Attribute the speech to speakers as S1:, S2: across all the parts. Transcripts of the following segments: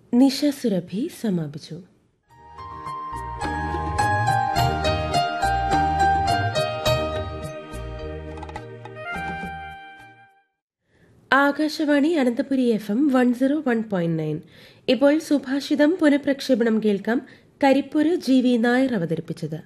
S1: നിഷ സുരഭി സമാപിച്ചു Akashvani Ananthapuri F M one zero one point nine ഇപ്പോൾ സുഭാഷിതം പുനഃപ്രക്ഷേപണം കേൾക്കാം കരിപ്പൂര് ജി വി നായർ അവതരിപ്പിച്ചത്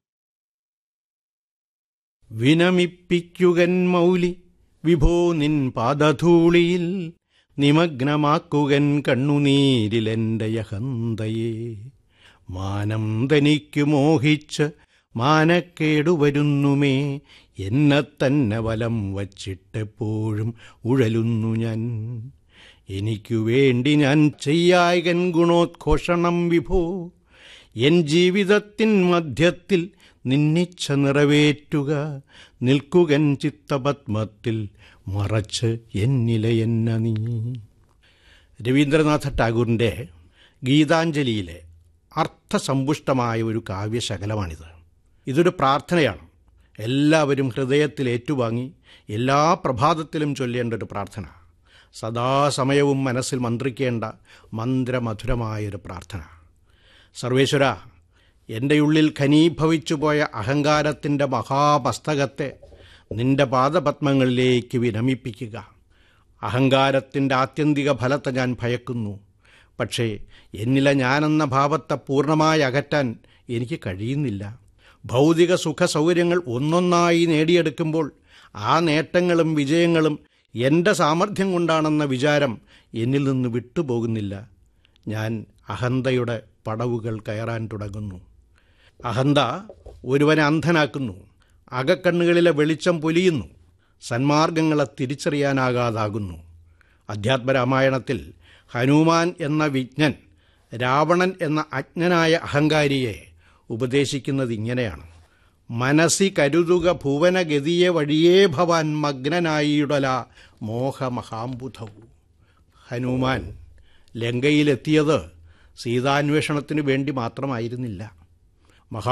S2: വിനമിപ്പിക്കുകൻ മൗലി വിഭോ നിൻ പാദധൂളിയിൽ നിമഗ്നമാക്കുകൻ കണ്ണുനീരിലെന്റെ യഹന്തയെ മാനം തനിക്കു മോഹിച്ച് മാനക്കേടുവരുന്നുമേ എന്നെ തന്നെ വലം വച്ചിട്ടെപ്പോഴും ഉഴലുന്നു ഞാൻ എനിക്കു വേണ്ടി ഞാൻ ചെയ്യായകൻ ഗുണോദ്ഘോഷണം വിഭോ എൻ ജീവിതത്തിൻ മധ്യത്തിൽ നിന്നിച്ഛ നിറവേറ്റുക നിൽക്കുകൻ ചിത്തപത്മത്തിൽ മറച്ച് എന്നിലയെന്ന നീ രവീന്ദ്രനാഥ ടാഗോറിൻ്റെ ഗീതാഞ്ജലിയിലെ അർത്ഥസമ്പുഷ്ടമായ ഒരു കാവ്യശകലമാണിത് ഇതൊരു പ്രാർത്ഥനയാണ് എല്ലാവരും ഹൃദയത്തിൽ ഏറ്റുവാങ്ങി എല്ലാ പ്രഭാതത്തിലും ചൊല്ലേണ്ട ഒരു പ്രാർത്ഥന സദാസമയവും മനസ്സിൽ മന്ത്രിക്കേണ്ട മന്ത്രമധുരമായൊരു പ്രാർത്ഥന സർവേശ്വര എൻ്റെ ഉള്ളിൽ ഖനീഭവിച്ചു പോയ അഹങ്കാരത്തിൻ്റെ മഹാമസ്തകത്തെ നിന്റെ പാദപത്മങ്ങളിലേക്ക് വിരമിപ്പിക്കുക അഹങ്കാരത്തിൻ്റെ ആത്യന്തിക ഫലത്തെ ഞാൻ ഭയക്കുന്നു പക്ഷേ എന്നിലെ ഞാനെന്ന ഭാവത്തെ പൂർണ്ണമായി അകറ്റാൻ എനിക്ക് കഴിയുന്നില്ല ഭൗതിക സുഖ സൗകര്യങ്ങൾ ഒന്നൊന്നായി നേടിയെടുക്കുമ്പോൾ ആ നേട്ടങ്ങളും വിജയങ്ങളും എൻ്റെ സാമർഥ്യം കൊണ്ടാണെന്ന വിചാരം എന്നിൽ നിന്ന് വിട്ടുപോകുന്നില്ല ഞാൻ അഹന്തയുടെ പടവുകൾ കയറാൻ തുടങ്ങുന്നു അഹന്ത ഒരുവനെ അന്ധനാക്കുന്നു അകക്കണ്ണുകളിലെ വെളിച്ചം പൊലിയുന്നു സന്മാർഗങ്ങളെ തിരിച്ചറിയാനാകാതാകുന്നു അധ്യാത്മരാമായണത്തിൽ ഹനുമാൻ എന്ന വിജ്ഞൻ രാവണൻ എന്ന അജ്ഞനായ അഹങ്കാരിയെ ഉപദേശിക്കുന്നത് ഇങ്ങനെയാണ് മനസ്സി കരുതുക ഭുവനഗതിയെ വഴിയേ ഭവാൻ മഗ്നനായിടല മോഹമഹാംബുധവും ഹനുമാൻ ലങ്കയിലെത്തിയത് സീതാന്വേഷണത്തിനു വേണ്ടി മാത്രമായിരുന്നില്ല